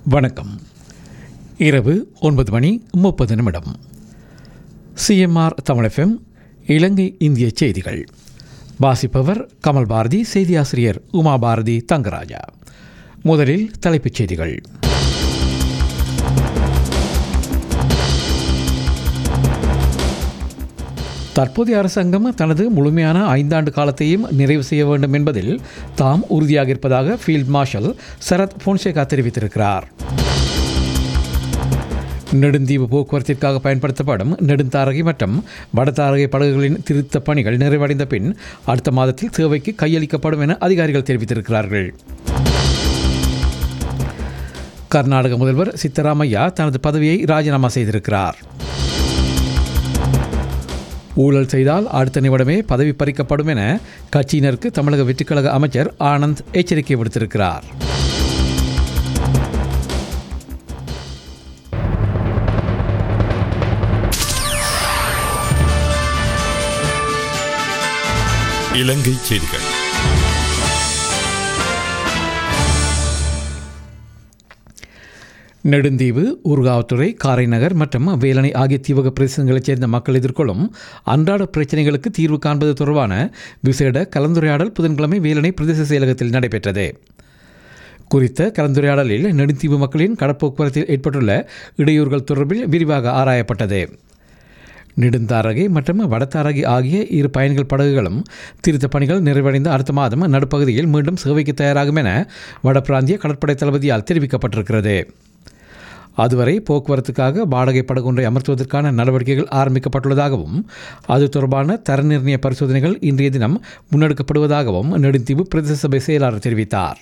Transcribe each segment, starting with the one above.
வணக்கம் இரவு ஒன்பது மணி முப்பது நிமிடம் சிஎம்ஆர் தமிழ் இலங்கை இந்திய செய்திகள் வாசிப்பவர் கமல் பாரதி செய்தியாசிரியர் உமா பாரதி தங்கராஜா முதலில் தலைப்புச் செய்திகள் தற்போதைய அரசாங்கம் தனது முழுமையான ஐந்தாண்டு காலத்தையும் நிறைவு செய்ய வேண்டும் என்பதில் தாம் உறுதியாக இருப்பதாக ஃபீல்ட் மார்ஷல் சரத் பொன்சேகா தெரிவித்திருக்கிறார் நெடுந்தீவு போக்குவரத்திற்காக பயன்படுத்தப்படும் நெடுந்தாரகை மற்றும் வடதாரகை படகுகளின் திருத்த பணிகள் நிறைவடைந்த பின் அடுத்த மாதத்தில் சேவைக்கு கையளிக்கப்படும் என அதிகாரிகள் தெரிவித்திருக்கிறார்கள் கர்நாடக முதல்வர் சித்தராமையா தனது பதவியை ராஜினாமா செய்திருக்கிறார் ஊழல் செய்தால் அடுத்த நிமிடமே பதவி பறிக்கப்படும் என கட்சியினருக்கு தமிழக வெற்றிக்கழக அமைச்சர் ஆனந்த் எச்சரிக்கை விடுத்திருக்கிறார் இலங்கை செய்திகள் நெடுந்தீவு ஊர்காவத்துறை காரைநகர் மற்றும் வேலணை ஆகிய தீவக பிரதேசங்களைச் சேர்ந்த மக்கள் எதிர்கொள்ளும் அன்றாட பிரச்சினைகளுக்கு தீர்வு காண்பது தொடர்பான விசேட கலந்துரையாடல் புதன்கிழமை வேலணை பிரதேச செயலகத்தில் நடைபெற்றது குறித்த கலந்துரையாடலில் நெடுந்தீவு மக்களின் கடற்போக்குவரத்தில் ஏற்பட்டுள்ள இடையூறுகள் தொடர்பில் விரிவாக ஆராயப்பட்டது நெடுந்தாரகை மற்றும் வடதாரகை ஆகிய இரு பயணிகள் படகுகளும் திருத்த பணிகள் நிறைவடைந்த அடுத்த மாதம் நடுப்பகுதியில் மீண்டும் சேவைக்கு தயாராகும் என வடபிராந்திய கடற்படை தளபதியால் தெரிவிக்கப்பட்டிருக்கிறது அதுவரை போக்குவரத்துக்காக வாடகை படகு ஒன்றை அமர்த்துவதற்கான நடவடிக்கைகள் ஆரம்பிக்கப்பட்டுள்ளதாகவும் அது தொடர்பான தர நிர்ணய பரிசோதனைகள் இன்றைய தினம் முன்னெடுக்கப்படுவதாகவும் நெடுந்தீவு பிரதேச சபை செயலாளர் தெரிவித்தார்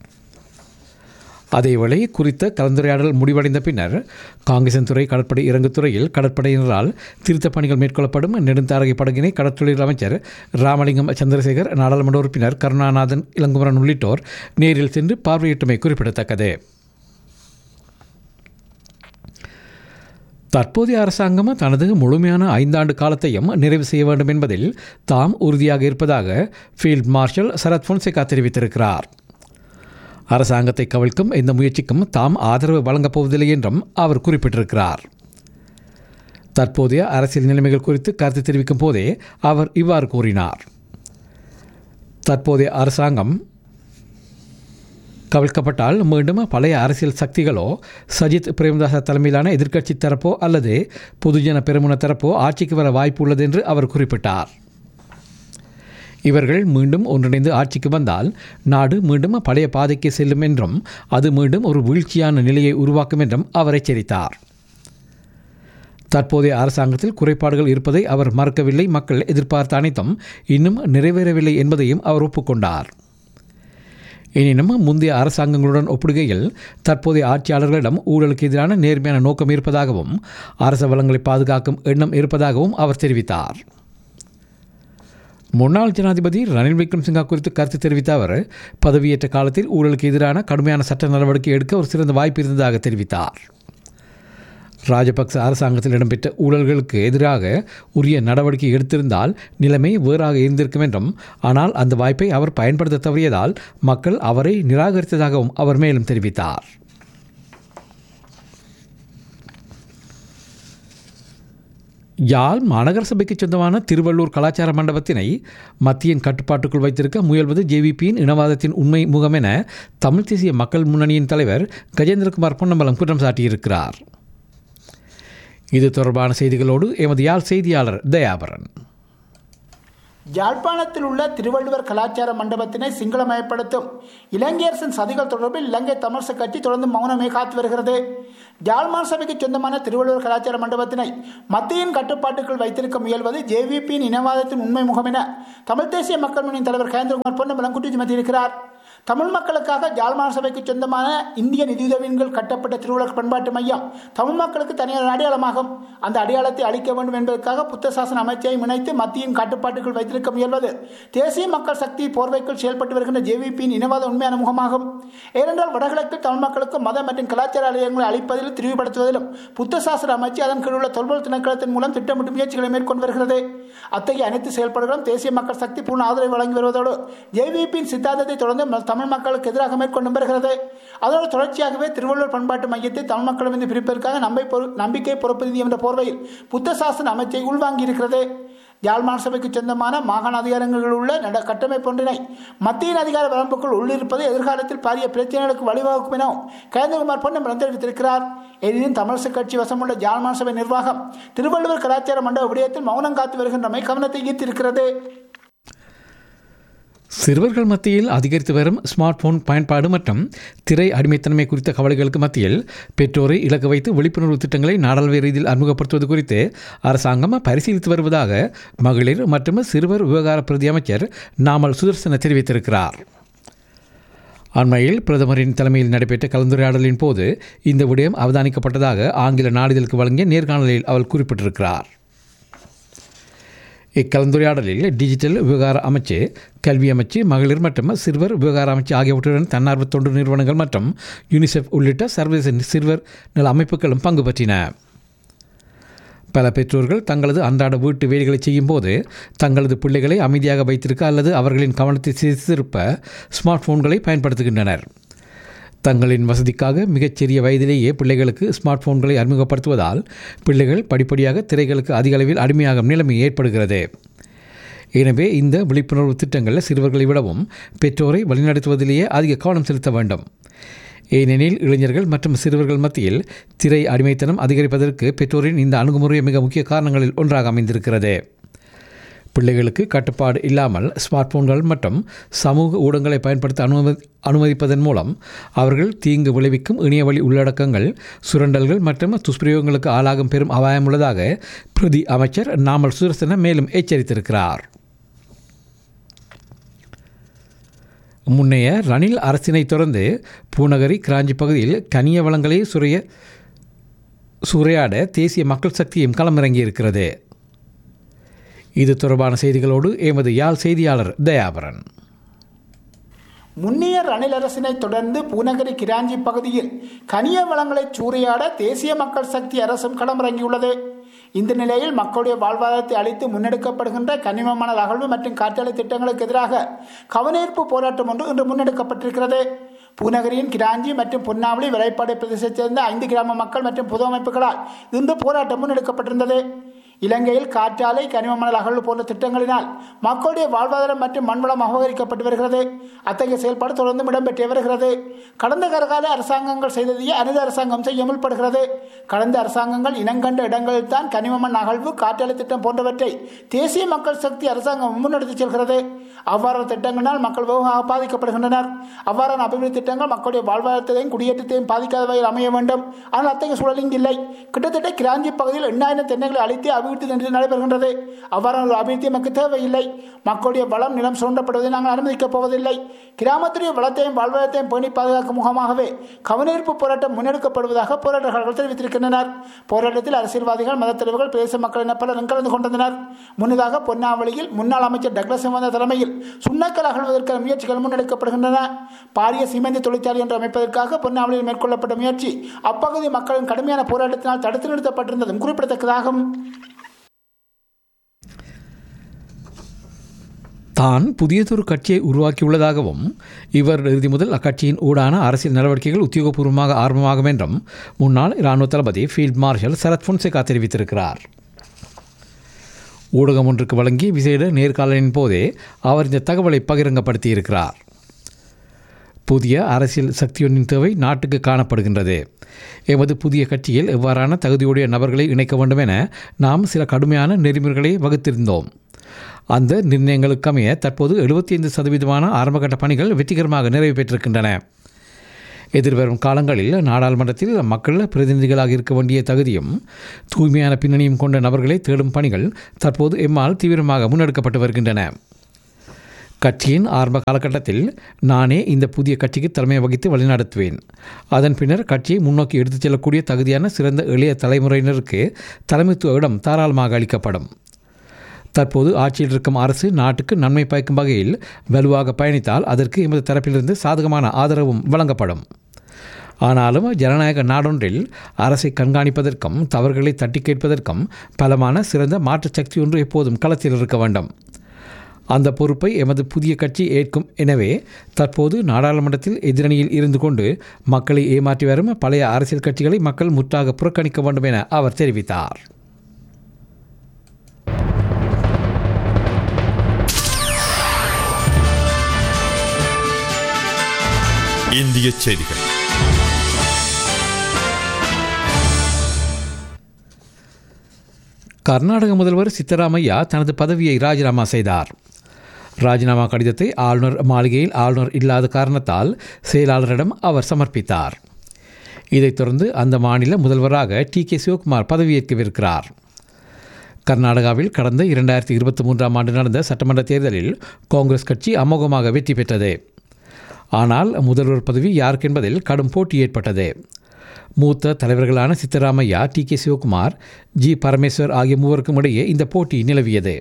அதேவேளை குறித்த கலந்துரையாடல் முடிவடைந்த பின்னர் காங்கிரசின் துறை கடற்படை இறங்குத்துறையில் கடற்படையினரால் திருத்தப் பணிகள் மேற்கொள்ளப்படும் நெடுந்தாரகை படகினை கடற்தொழில் அமைச்சர் ராமலிங்கம் சந்திரசேகர் நாடாளுமன்ற உறுப்பினர் கருணாநாதன் இளங்குமரன் உள்ளிட்டோர் நேரில் சென்று பார்வையிட்டமை குறிப்பிடத்தக்கது தற்போதைய அரசாங்கம் தனது முழுமையான ஐந்தாண்டு காலத்தையும் நிறைவு செய்ய வேண்டும் என்பதில் தாம் உறுதியாக இருப்பதாக ஃபீல்ட் மார்ஷல் சரத் பொன்சேகா தெரிவித்திருக்கிறார் அரசாங்கத்தை கவிழ்க்கும் இந்த முயற்சிக்கும் தாம் ஆதரவு வழங்கப் போவதில்லை என்றும் அவர் குறிப்பிட்டிருக்கிறார் தற்போதைய அரசியல் நிலைமைகள் குறித்து கருத்து தெரிவிக்கும் போதே அவர் இவ்வாறு கூறினார் தற்போதைய அரசாங்கம் கவிழ்க்கப்பட்டால் மீண்டும் பழைய அரசியல் சக்திகளோ சஜித் பிரேமதாச தலைமையிலான எதிர்க்கட்சி தரப்போ அல்லது பொதுஜன பெருமுன தரப்போ ஆட்சிக்கு வர வாய்ப்பு உள்ளது என்று அவர் குறிப்பிட்டார் இவர்கள் மீண்டும் ஒன்றிணைந்து ஆட்சிக்கு வந்தால் நாடு மீண்டும் பழைய பாதைக்கு செல்லும் என்றும் அது மீண்டும் ஒரு வீழ்ச்சியான நிலையை உருவாக்கும் என்றும் அவர் எச்சரித்தார் தற்போதைய அரசாங்கத்தில் குறைபாடுகள் இருப்பதை அவர் மறக்கவில்லை மக்கள் எதிர்பார்த்த அனைத்தும் இன்னும் நிறைவேறவில்லை என்பதையும் அவர் ஒப்புக்கொண்டார் எனினும் முந்தைய அரசாங்கங்களுடன் ஒப்பிடுகையில் தற்போதைய ஆட்சியாளர்களிடம் ஊழலுக்கு எதிரான நேர்மையான நோக்கம் இருப்பதாகவும் அரச வளங்களை பாதுகாக்கும் எண்ணம் இருப்பதாகவும் அவர் தெரிவித்தார் முன்னாள் ஜனாதிபதி ரணில் விக்ரம்சிங்கா குறித்து கருத்து தெரிவித்த அவர் பதவியேற்ற காலத்தில் ஊழலுக்கு எதிரான கடுமையான சட்ட நடவடிக்கை எடுக்க ஒரு சிறந்த வாய்ப்பு இருந்ததாக தெரிவித்தார் ராஜபக்ச அரசாங்கத்தில் இடம்பெற்ற ஊழல்களுக்கு எதிராக உரிய நடவடிக்கை எடுத்திருந்தால் நிலைமை வேறாக இருந்திருக்கும் என்றும் ஆனால் அந்த வாய்ப்பை அவர் பயன்படுத்த தவறியதால் மக்கள் அவரை நிராகரித்ததாகவும் அவர் மேலும் தெரிவித்தார் யாழ் மாநகர சபைக்கு சொந்தமான திருவள்ளூர் கலாச்சார மண்டபத்தினை மத்தியின் கட்டுப்பாட்டுக்குள் வைத்திருக்க முயல்வது ஜேவிபியின் இனவாதத்தின் உண்மை முகம் என தமிழ் தேசிய மக்கள் முன்னணியின் தலைவர் கஜேந்திரகுமார் பொன்னம்பலம் குற்றம் சாட்டியிருக்கிறார் இது தொடர்பான செய்திகளோடு எமது யாழ் செய்தியாளர் தயாபரன் யாழ்ப்பாணத்தில் உள்ள திருவள்ளுவர் கலாச்சார மண்டபத்தினை சிங்களமயப்படுத்தும் இலங்கை அரசின் சதிகள் தொடர்பில் இலங்கை தமிழரசு கட்சி தொடர்ந்து மௌனமே காத்து வருகிறது யாழ்மான் சபைக்கு சொந்தமான திருவள்ளுவர் கலாச்சார மண்டபத்தினை மத்தியின் கட்டுப்பாட்டுக்குள் வைத்திருக்க முயல்வது ஜேவிபியின் இனவாதத்தின் உண்மை முகம் என தமிழ் தேசிய மக்கள் முன்னணி தலைவர் கேந்திரகுமார் பொன்னம்பலம் குற்றம் சுமத்தியிருக்கிறார் தமிழ் மக்களுக்காக ஜாழ்மான் சபைக்கு சொந்தமான இந்திய நிதியுதவியின் கட்டப்பட்ட திருவுலக பண்பாட்டு மையம் தமிழ் மக்களுக்கு தனியார் அடையாளமாகும் அந்த அடையாளத்தை அளிக்க வேண்டும் என்பதற்காக புத்த சாசன அமைச்சையும் இணைத்து மத்தியின் கட்டுப்பாட்டுக்குள் வைத்திருக்க முயல்வது தேசிய மக்கள் சக்தி போர்வைக்குள் செயல்பட்டு வருகின்ற ஜேவிபியின் இனவாத உண்மையான முகமாகும் ஏனென்றால் வடகிழக்கு தமிழ் மக்களுக்கு மத மற்றும் கலாச்சார அலையங்களை அளிப்பதிலும் திரிவுபடுத்துவதிலும் புத்த சாசன அமைச்சு அதன் கீழ் உள்ள தொல்பொருள் திணைக்களத்தின் மூலம் திட்டமிட்டு முயற்சிகளை மேற்கொண்டு வருகிறது அத்தகைய அனைத்து செயல்பாடுகளும் தேசிய மக்கள் சக்தி பூர்ண ஆதரவு வழங்கி வருவதோடு ஜேவிபியின் சித்தாந்தத்தை தொடர்ந்து தமிழ் மக்களுக்கு எதிராக மேற்கொண்டு வருகிறது அதோடு தொடர்ச்சியாகவே திருவள்ளுவர் பண்பாட்டு மையத்தை தமிழ் மக்களிடமிருந்து பிரிப்பதற்காக நம்பை பொறு நம்பிக்கை பொறுப்பதி என்ற போர்வையில் புத்த சாசன அமைச்சை உள்வாங்கி இருக்கிறது யாழ்மான் சபைக்கு சொந்தமான மாகாண அதிகாரங்களில் உள்ள நட கட்டமைப்பு ஒன்றினை மத்தியின் அதிகார வரம்புக்குள் உள்ளிருப்பது எதிர்காலத்தில் பாரிய பிரச்சனைகளுக்கு வழிவகுக்கும் எனவும் கயந்தகுமார் பொன்னம் தெரிவித்திருக்கிறார் எனினும் தமிழரசு கட்சி வசமுள்ள யாழ்மான் சபை நிர்வாகம் திருவள்ளுவர் கலாச்சார மண்டப விடயத்தில் மௌனம் காத்து வருகின்றமை கவனத்தை ஈர்த்திருக்கிறது சிறுவர்கள் மத்தியில் அதிகரித்து வரும் ஸ்மார்ட் போன் பயன்பாடு மற்றும் திரை அடிமைத்தன்மை குறித்த கவலைகளுக்கு மத்தியில் பெற்றோரை இலக்கு வைத்து விழிப்புணர்வு திட்டங்களை நாடாளுமன்ற ரீதியில் அறிமுகப்படுத்துவது குறித்து அரசாங்கம் பரிசீலித்து வருவதாக மகளிர் மற்றும் சிறுவர் விவகார பிரதி அமைச்சர் நாமல் சுதர்சன தெரிவித்திருக்கிறார் அண்மையில் பிரதமரின் தலைமையில் நடைபெற்ற கலந்துரையாடலின் போது இந்த விடயம் அவதானிக்கப்பட்டதாக ஆங்கில நாளிதழுக்கு வழங்கிய நேர்காணலில் அவர் குறிப்பிட்டிருக்கிறார் இக்கலந்துரையாடலில் டிஜிட்டல் விவகார அமைச்சு கல்வி அமைச்சு மகளிர் மற்றும் சிறுவர் விவகார அமைச்சு ஆகியவற்றுடன் தன்னார்வ தொண்டு நிறுவனங்கள் மற்றும் யூனிசெஃப் உள்ளிட்ட சர்வதேச சிறுவர் நல அமைப்புகளும் பங்கு பற்றின பல பெற்றோர்கள் தங்களது அன்றாட வீட்டு வேலைகளை செய்யும் போது தங்களது பிள்ளைகளை அமைதியாக வைத்திருக்க அல்லது அவர்களின் கவனத்தை திருப்ப ஸ்மார்ட் போன்களை பயன்படுத்துகின்றனர் தங்களின் வசதிக்காக மிகச்சிறிய வயதிலேயே பிள்ளைகளுக்கு ஸ்மார்ட் போன்களை அறிமுகப்படுத்துவதால் பிள்ளைகள் படிப்படியாக திரைகளுக்கு அதிக அளவில் அடிமையாகும் நிலைமை ஏற்படுகிறது எனவே இந்த விழிப்புணர்வு திட்டங்கள் சிறுவர்களை விடவும் பெற்றோரை வழிநடத்துவதிலேயே அதிக கவனம் செலுத்த வேண்டும் ஏனெனில் இளைஞர்கள் மற்றும் சிறுவர்கள் மத்தியில் திரை அடிமைத்தனம் அதிகரிப்பதற்கு பெற்றோரின் இந்த அணுகுமுறை மிக முக்கிய காரணங்களில் ஒன்றாக அமைந்திருக்கிறது பிள்ளைகளுக்கு கட்டுப்பாடு இல்லாமல் ஸ்மார்ட் போன்கள் மற்றும் சமூக ஊடகங்களை பயன்படுத்த அனுமதி அனுமதிப்பதன் மூலம் அவர்கள் தீங்கு விளைவிக்கும் இணையவழி உள்ளடக்கங்கள் சுரண்டல்கள் மற்றும் துஷ்பிரயோகங்களுக்கு ஆளாகும் பெரும் அபாயம் உள்ளதாக பிரதி அமைச்சர் நாமல் சுதர்சன மேலும் எச்சரித்திருக்கிறார் முன்னைய ரணில் அரசினை தொடர்ந்து பூநகரி கிராஞ்சி பகுதியில் கனிய வளங்களை சுரைய சூறையாட தேசிய மக்கள் சக்தியும் களமிறங்கியிருக்கிறது இது தொடர்பான செய்திகளோடு எமது யாழ் செய்தியாளர் தயாபரன் முன்னிய ரணில் அரசினை தொடர்ந்து பூநகரி கிராஞ்சி பகுதியில் கனிய வளங்களை சூறையாட தேசிய மக்கள் சக்தி அரசும் களமிறங்கியுள்ளது இந்த நிலையில் மக்களுடைய வாழ்வாதாரத்தை அளித்து முன்னெடுக்கப்படுகின்ற கனிம மணல் அகழ்வு மற்றும் காற்றாலை திட்டங்களுக்கு எதிராக கவனீர்ப்பு போராட்டம் ஒன்று இன்று முன்னெடுக்கப்பட்டிருக்கிறது பூநகரியின் கிராஞ்சி மற்றும் பொன்னாவளி விளைப்பாடு பிரதேசத்தைச் சேர்ந்த ஐந்து கிராம மக்கள் மற்றும் பொது அமைப்புகளால் இன்று போராட்டம் முன்னெடுக்கப்பட்டிருந்தது இலங்கையில் காற்றாலை கனிம மணல் அகழ்வு போன்ற திட்டங்களினால் மக்களுடைய வாழ்வாதாரம் மற்றும் மண்வளம் அபகரிக்கப்பட்டு வருகிறது அத்தகைய செயல்பாடு தொடர்ந்து இடம்பெற்று வருகிறது கடந்த கரகால அரசாங்கங்கள் செய்ததையே அனைத்து அரசாங்கம் செய்ய முற்படுகிறது கடந்த அரசாங்கங்கள் இனங்கண்ட இடங்களில் தான் கனிம மண் அகழ்வு காற்றாலை திட்டம் போன்றவற்றை தேசிய மக்கள் சக்தி அரசாங்கம் முன்னெடுத்துச் செல்கிறது அவ்வாறான திட்டங்களினால் மக்கள் வெகுவாக பாதிக்கப்படுகின்றனர் அவ்வாறான அபிவிருத்தி திட்டங்கள் மக்களுடைய வாழ்வாதாரத்தையும் குடியேற்றத்தையும் பாதிக்காத வகையில் அமைய வேண்டும் ஆனால் அத்தகைய சூழல் இங்கு இல்லை கிட்டத்தட்ட கிராஞ்சி பகுதியில் எண்ணாயிரம் தென்னைகளை அழித்து அபிவிருத்தி நின்று நடைபெறுகின்றது அவ்வாறான ஒரு அபிவிருத்தி நமக்கு தேவையில்லை மக்களுடைய வளம் நிலம் சுரண்டப்படுவதை நாங்கள் அனுமதிக்கப் போவதில்லை கிராமத்துடைய வளத்தையும் வாழ்வாதாரத்தையும் பேணி பாதுகாக்கும் முகமாகவே கவனீர்ப்பு போராட்டம் முன்னெடுக்கப்படுவதாக போராட்டக்காரர்கள் தெரிவித்திருக்கின்றனர் போராட்டத்தில் அரசியல்வாதிகள் மதத் தலைவர்கள் பிரதேச மக்கள் என பலரும் கலந்து கொண்டனர் முன்னதாக பொன்னாவளியில் முன்னாள் அமைச்சர் டக்ளஸ் சிவந்த தலைமையில் சுண்ணக்கல் அகழ்வதற்கான முயற்சிகள் முன்னெடுக்கப்படுகின்றன பாரிய சிமெண்ட் தொழிற்சாலை என்று அமைப்பதற்காக பொன்னாவளியில் மேற்கொள்ளப்பட்ட முயற்சி அப்பகுதி மக்களின் கடுமையான போராட்டத்தினால் தடுத்து நிறுத்தப்பட்டிருந்ததும் குறிப்பிடத்தக்கதாகும் தான் புதியதொரு கட்சியை உருவாக்கியுள்ளதாகவும் இவர் இறுதி முதல் அக்கட்சியின் ஊடான அரசியல் நடவடிக்கைகள் உத்தியோகபூர்வமாக ஆரம்பமாகும் என்றும் முன்னாள் இராணுவ தளபதி ஃபீல்ட் மார்ஷல் சரத் பொன்சேகா தெரிவித்திருக்கிறார் ஊடகம் ஒன்றுக்கு வழங்கிய விசேட நேர்காணலின் போதே அவர் இந்த தகவலை பகிரங்கப்படுத்தியிருக்கிறார் புதிய அரசியல் சக்தியொன்றின் தேவை நாட்டுக்கு காணப்படுகின்றது எமது புதிய கட்சியில் எவ்வாறான தகுதியுடைய நபர்களை இணைக்க வேண்டும் என நாம் சில கடுமையான நெறிமுறைகளை வகுத்திருந்தோம் அந்த நிர்ணயங்களுக்கு அமைய தற்போது எழுபத்தி ஐந்து சதவீதமான ஆரம்பகட்ட பணிகள் வெற்றிகரமாக நிறைவு பெற்றிருக்கின்றன எதிர்வரும் காலங்களில் நாடாளுமன்றத்தில் மக்கள் பிரதிநிதிகளாக இருக்க வேண்டிய தகுதியும் தூய்மையான பின்னணியும் கொண்ட நபர்களை தேடும் பணிகள் தற்போது எம்மால் தீவிரமாக முன்னெடுக்கப்பட்டு வருகின்றன கட்சியின் ஆரம்ப காலகட்டத்தில் நானே இந்த புதிய கட்சிக்கு தலைமை வகித்து வழிநடத்துவேன் அதன் பின்னர் கட்சியை முன்னோக்கி எடுத்துச் செல்லக்கூடிய தகுதியான சிறந்த எளிய தலைமுறையினருக்கு தலைமைத்துவ இடம் தாராளமாக அளிக்கப்படும் தற்போது ஆட்சியில் இருக்கும் அரசு நாட்டுக்கு நன்மை பயக்கும் வகையில் வலுவாக பயணித்தால் அதற்கு எமது தரப்பிலிருந்து சாதகமான ஆதரவும் வழங்கப்படும் ஆனாலும் ஜனநாயக நாடொன்றில் அரசை கண்காணிப்பதற்கும் தவறுகளை தட்டி கேட்பதற்கும் பலமான சிறந்த மாற்றுச் சக்தி ஒன்று எப்போதும் களத்தில் இருக்க வேண்டும் அந்த பொறுப்பை எமது புதிய கட்சி ஏற்கும் எனவே தற்போது நாடாளுமன்றத்தில் எதிரணியில் இருந்து கொண்டு மக்களை ஏமாற்றி வரும் பழைய அரசியல் கட்சிகளை மக்கள் முற்றாக புறக்கணிக்க வேண்டும் என அவர் தெரிவித்தார் இந்திய செய்திகள் கர்நாடக முதல்வர் சித்தராமையா தனது பதவியை ராஜினாமா செய்தார் ராஜினாமா கடிதத்தை ஆளுநர் மாளிகையில் ஆளுநர் இல்லாத காரணத்தால் செயலாளரிடம் அவர் சமர்ப்பித்தார் இதைத் தொடர்ந்து அந்த மாநில முதல்வராக டி கே சிவகுமார் பதவியேற்கவிருக்கிறார் கர்நாடகாவில் கடந்த இரண்டாயிரத்தி இருபத்தி மூன்றாம் ஆண்டு நடந்த சட்டமன்ற தேர்தலில் காங்கிரஸ் கட்சி அமோகமாக வெற்றி பெற்றது ஆனால் முதல்வர் பதவி யாருக்கென்பதில் கடும் போட்டி ஏற்பட்டது மூத்த தலைவர்களான Siddaramaiah D K Shivakumar G Parameshwar ஆகிய மூவருக்கும் இடையே இந்த போட்டி நிலவியது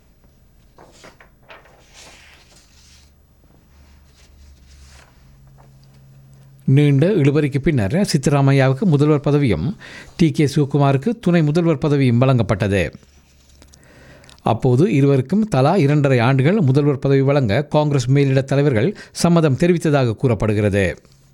நீண்ட இழுபறிக்கு பின்னர் சித்தராமையாவுக்கு முதல்வர் பதவியும் டி கே சிவகுமாருக்கு துணை முதல்வர் பதவியும் வழங்கப்பட்டது அப்போது இருவருக்கும் தலா இரண்டரை ஆண்டுகள் முதல்வர் பதவி வழங்க காங்கிரஸ் மேலிட தலைவர்கள் சம்மதம் தெரிவித்ததாக கூறப்படுகிறது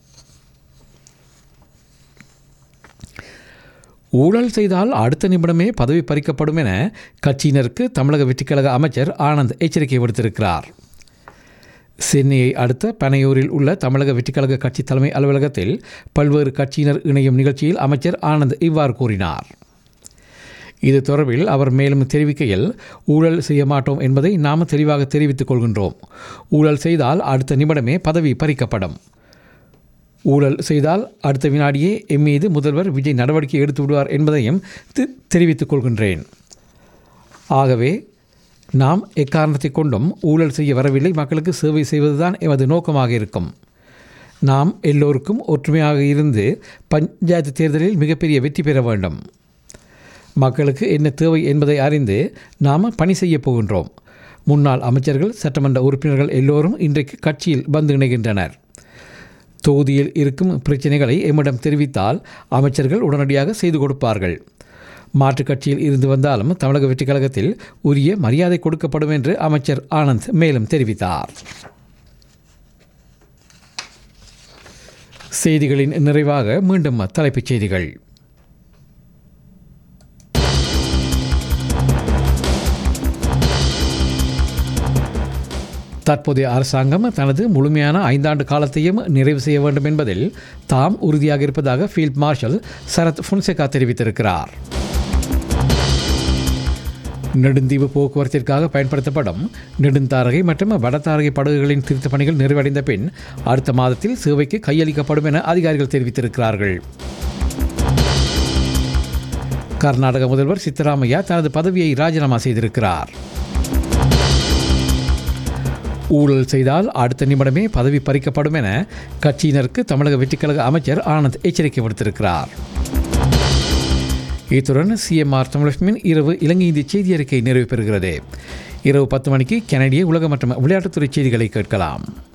ஊழல் செய்தால் அடுத்த நிமிடமே பதவி பறிக்கப்படும் என கட்சியினருக்கு தமிழக வெற்றிக்கழக அமைச்சர் ஆனந்த் எச்சரிக்கை விடுத்திருக்கிறார் சென்னையை அடுத்த பனையூரில் உள்ள தமிழக வெற்றிக்கழக கட்சி தலைமை அலுவலகத்தில் பல்வேறு கட்சியினர் இணையும் நிகழ்ச்சியில் அமைச்சர் ஆனந்த் இவ்வாறு கூறினார் இது தொடர்பில் அவர் மேலும் தெரிவிக்கையில் ஊழல் செய்ய மாட்டோம் என்பதை நாம் தெளிவாக தெரிவித்துக் கொள்கின்றோம் ஊழல் செய்தால் அடுத்த நிமிடமே பதவி பறிக்கப்படும் ஊழல் செய்தால் அடுத்த வினாடியே எம் மீது முதல்வர் விஜய் நடவடிக்கை எடுத்து விடுவார் என்பதையும் தெ- தெரிவித்துக் கொள்கின்றேன் ஆகவே நாம் எக்காரணத்தை கொண்டும் ஊழல் செய்ய வரவில்லை மக்களுக்கு சேவை செய்வதுதான் எமது நோக்கமாக இருக்கும் நாம் எல்லோருக்கும் ஒற்றுமையாக இருந்து பஞ்சாயத்து தேர்தலில் மிகப்பெரிய வெற்றி பெற வேண்டும் மக்களுக்கு என்ன தேவை என்பதை அறிந்து நாம் பணி செய்ய போகின்றோம் முன்னாள் அமைச்சர்கள் சட்டமன்ற உறுப்பினர்கள் எல்லோரும் இன்றைக்கு கட்சியில் வந்து இணைகின்றனர் தொகுதியில் இருக்கும் பிரச்சனைகளை எம்மிடம் தெரிவித்தால் அமைச்சர்கள் உடனடியாக செய்து கொடுப்பார்கள் மாற்றுக் கட்சியில் இருந்து வந்தாலும் தமிழக வெற்றிக் கழகத்தில் உரிய மரியாதை கொடுக்கப்படும் என்று அமைச்சர் ஆனந்த் மேலும் தெரிவித்தார் செய்திகளின் நிறைவாக மீண்டும் தலைப்புச் செய்திகள் தற்போதைய அரசாங்கம் தனது முழுமையான ஐந்தாண்டு காலத்தையும் நிறைவு செய்ய வேண்டும் என்பதில் தாம் உறுதியாக இருப்பதாக ஃபீல்ட் மார்ஷல் சரத் ஃபுன்செகா தெரிவித்திருக்கிறார் நெடுந்தீவு போக்குவரத்திற்காக பயன்படுத்தப்படும் நெடுந்தாரகை மற்றும் வடதாரகை படகுகளின் திருத்தப் பணிகள் நிறைவடைந்த பின் அடுத்த மாதத்தில் சேவைக்கு கையளிக்கப்படும் என அதிகாரிகள் தெரிவித்திருக்கிறார்கள் கர்நாடக முதல்வர் சித்தராமையா தனது பதவியை ராஜினாமா செய்திருக்கிறார் ஊழல் செய்தால் அடுத்த நிமிடமே பதவி பறிக்கப்படும் என கட்சியினருக்கு தமிழக வெற்றிக்கழக அமைச்சர் ஆனந்த் எச்சரிக்கை விடுத்திருக்கிறார் இத்துடன் சிஎம்ஆர் தமிழகமின் இரவு இலங்கை இந்திய செய்தி அறிக்கை நிறைவு பெறுகிறது இரவு பத்து மணிக்கு கனடிய உலக மற்றும் விளையாட்டுத்துறை செய்திகளை கேட்கலாம்